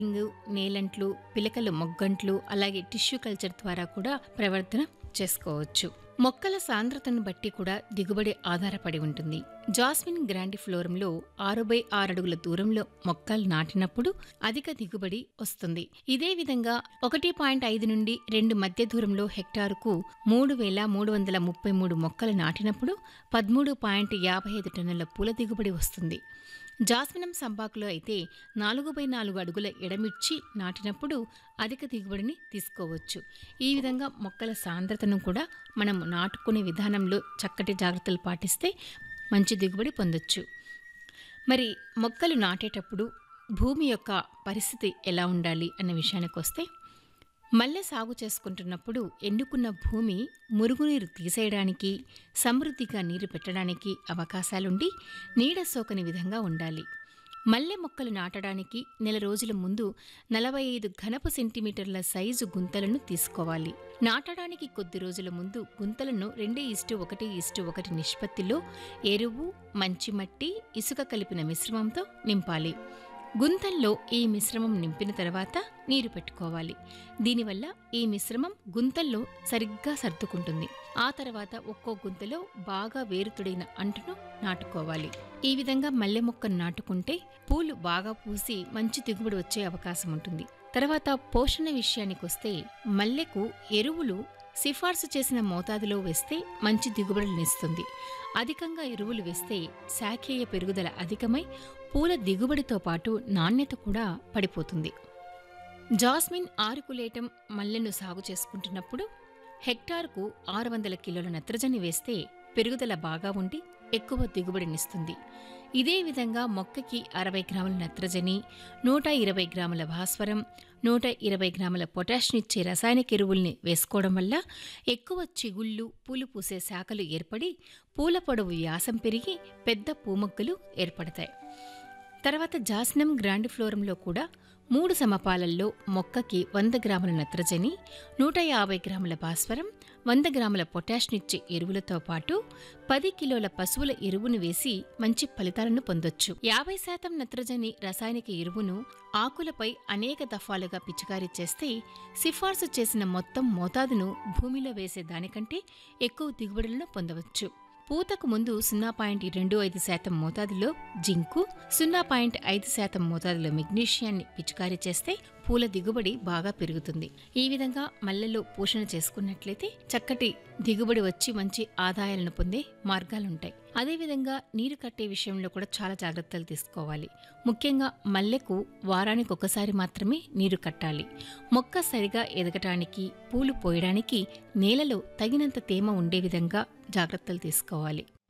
ఇంగు నేలంట్లు పిలకలు మొగ్గంట్లు అలాగే టిష్యూ కల్చర్ ద్వారా కూడా ప్రవర్తన చేసుకోవచ్చు మొక్కల సాంద్రతను బట్టి కూడా దిగుబడి ఆధారపడి ఉంటుంది జాస్మిన్ గ్రాండిఫ్లోరంలో ఆరు బై ఆరు అడుగుల దూరంలో మొక్కలు నాటినప్పుడు అధిక దిగుబడి వస్తుంది ఇదే విధంగా ఒకటి పాయింట్ ఐదు నుండి రెండు మధ్య దూరంలో హెక్టారుకు మూడు వేల మూడు వందల ముప్పై మూడు మొక్కలు నాటినప్పుడు పదమూడు పాయింట్ యాభై ఐదు టన్నుల పూల దిగుబడి వస్తుంది జాస్మినం సంబాకులో అయితే నాలుగు బై నాలుగు అడుగుల ఎడమిర్చి నాటినప్పుడు అధిక దిగుబడిని తీసుకోవచ్చు ఈ విధంగా మొక్కల సాంద్రతను కూడా మనం నాటుకునే విధానంలో చక్కటి జాగ్రత్తలు పాటిస్తే మంచి దిగుబడి పొందొచ్చు మరి మొక్కలు నాటేటప్పుడు భూమి యొక్క పరిస్థితి ఎలా ఉండాలి అనే విషయానికి వస్తే మల్లె సాగు చేసుకుంటున్నప్పుడు ఎన్నుకున్న భూమి మురుగునీరు తీసేయడానికి సమృద్ధిగా నీరు పెట్టడానికి అవకాశాలుండి నీడ సోకని విధంగా ఉండాలి మల్లె మొక్కలు నాటడానికి నెల రోజుల ముందు నలభై ఐదు ఘనపు సెంటీమీటర్ల సైజు గుంతలను తీసుకోవాలి నాటడానికి కొద్ది రోజుల ముందు గుంతలను రెండు ఇస్టు ఒకటి ఇస్టు ఒకటి నిష్పత్తిలో ఎరువు మంచి మట్టి ఇసుక కలిపిన మిశ్రమంతో నింపాలి గుంతల్లో ఈ మిశ్రమం నింపిన తర్వాత నీరు పెట్టుకోవాలి దీనివల్ల ఈ మిశ్రమం గుంతల్లో సరిగ్గా సర్దుకుంటుంది ఆ తర్వాత ఒక్కో గుంతలో బాగా వేరుతుడైన అంటును నాటుకోవాలి ఈ విధంగా మల్లె మొక్కను నాటుకుంటే పూలు బాగా పూసి మంచి దిగుబడి వచ్చే అవకాశం ఉంటుంది తర్వాత పోషణ విషయానికి వస్తే మల్లెకు ఎరువులు సిఫార్సు చేసిన మోతాదులో వేస్తే మంచి దిగుబడులనిస్తుంది అధికంగా ఎరువులు వేస్తే శాఖేయ పెరుగుదల అధికమై పూల దిగుబడితో పాటు నాణ్యత కూడా పడిపోతుంది జాస్మిన్ ఆరుకులేటం మల్లెను సాగు చేసుకుంటున్నప్పుడు హెక్టారుకు ఆరు వందల కిలోల నత్రజని వేస్తే పెరుగుదల బాగా ఉండి ఎక్కువ దిగుబడినిస్తుంది ఇదే విధంగా మొక్కకి అరవై గ్రాముల నత్రజని నూట ఇరవై గ్రాముల భాస్వరం నూట ఇరవై గ్రాముల పొటాష్నిచ్చే రసాయనిక ఎరువుల్ని వేసుకోవడం వల్ల ఎక్కువ చిగుళ్ళు పూలు పూసే శాఖలు ఏర్పడి పూల పొడవు వ్యాసం పెరిగి పెద్ద పూమొగ్గలు ఏర్పడతాయి తర్వాత జాస్నం గ్రాండిఫ్లోరంలో కూడా మూడు సమపాలల్లో మొక్కకి వంద గ్రాముల నత్రజని నూట యాభై గ్రాముల భాస్వరం వంద గ్రాముల పొటాష్నిచ్చే ఎరువులతో పాటు పది కిలోల పశువుల ఎరువును వేసి మంచి ఫలితాలను పొందొచ్చు యాభై శాతం నత్రజని రసాయనిక ఎరువును ఆకులపై అనేక దఫాలుగా పిచికారీ చేస్తే సిఫార్సు చేసిన మొత్తం మోతాదును భూమిలో వేసే దానికంటే ఎక్కువ దిగుబడులను పొందవచ్చు పూతకు ముందు సున్నా పాయింట్ రెండు ఐదు శాతం మోతాదులో జింకు సున్నా పాయింట్ ఐదు శాతం మోతాదులో మెగ్నీషియాన్ని పిచికారీ చేస్తే పూల దిగుబడి బాగా పెరుగుతుంది ఈ విధంగా మల్లెలో పోషణ చేసుకున్నట్లయితే చక్కటి దిగుబడి వచ్చి మంచి ఆదాయాలను పొందే మార్గాలుంటాయి అదేవిధంగా నీరు కట్టే విషయంలో కూడా చాలా జాగ్రత్తలు తీసుకోవాలి ముఖ్యంగా మల్లెకు వారానికి ఒకసారి మాత్రమే నీరు కట్టాలి మొక్క సరిగా ఎదగటానికి పూలు పోయడానికి నేలలో తగినంత తేమ ఉండే విధంగా జాగ్రత్తలు తీసుకోవాలి